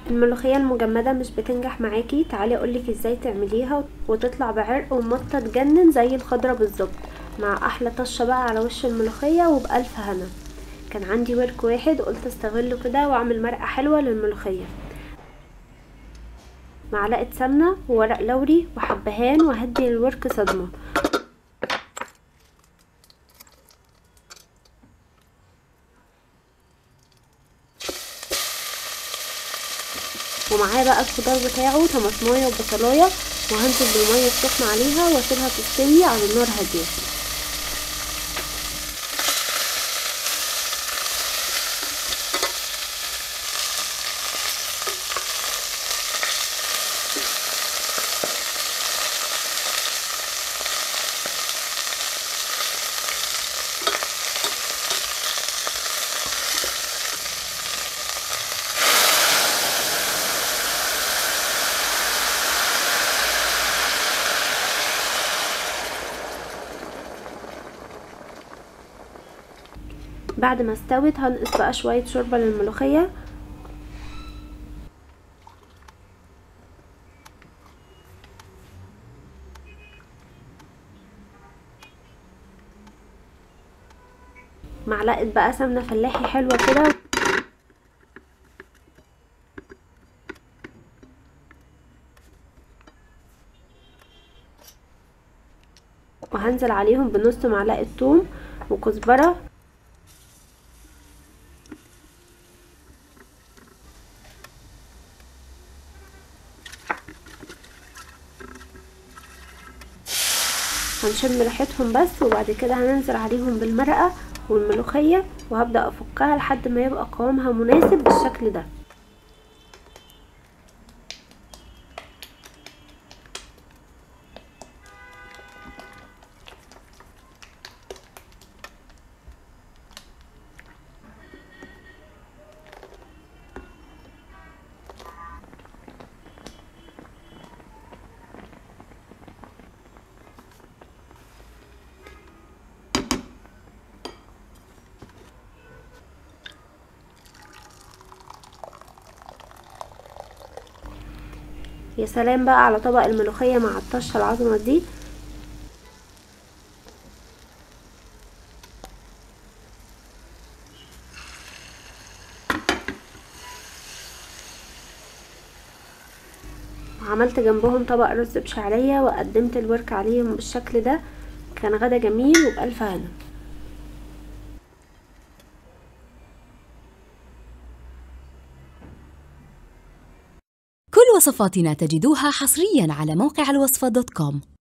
الملوخية المجمدة مش بتنجح معاكي تعالي اقولك ازاي تعمليها وتطلع بعرق ومطة تجنن زي الخضرة بالظبط مع احلى طشة بقى على وش الملوخية وبألف هنا كان عندي ورك واحد قلت استغله كده واعمل مرقة حلوة للملوخية معلقة سمنة وورق لوري وحبهان وهدي الورك صدمة ومعاه بقى الخضار بتاعه طماطمايه وبصلايه وهنزل بالميه السخنه عليها واسيبها تستوي على النار هاديه بعد ما استوت هنقص بقى شويه شوربه للملوخيه معلقه بقى سمنه فلاحي حلوه كده وهنزل عليهم بنص معلقه ثوم وكزبره هنشم ريحتهم بس وبعد كده هننزل عليهم بالمرقة والملوخية وهبدأ افكها لحد ما يبقى قوامها مناسب بالشكل ده يا سلام بقى على طبق الملوخية مع الطشة العظمة دي وعملت جنبهم طبق رز بشعرية وقدمت الورك عليهم بالشكل ده كان غدا جميل وبألف هنا كل وصفاتنا تجدوها حصريا على موقع الوصفة دوت كوم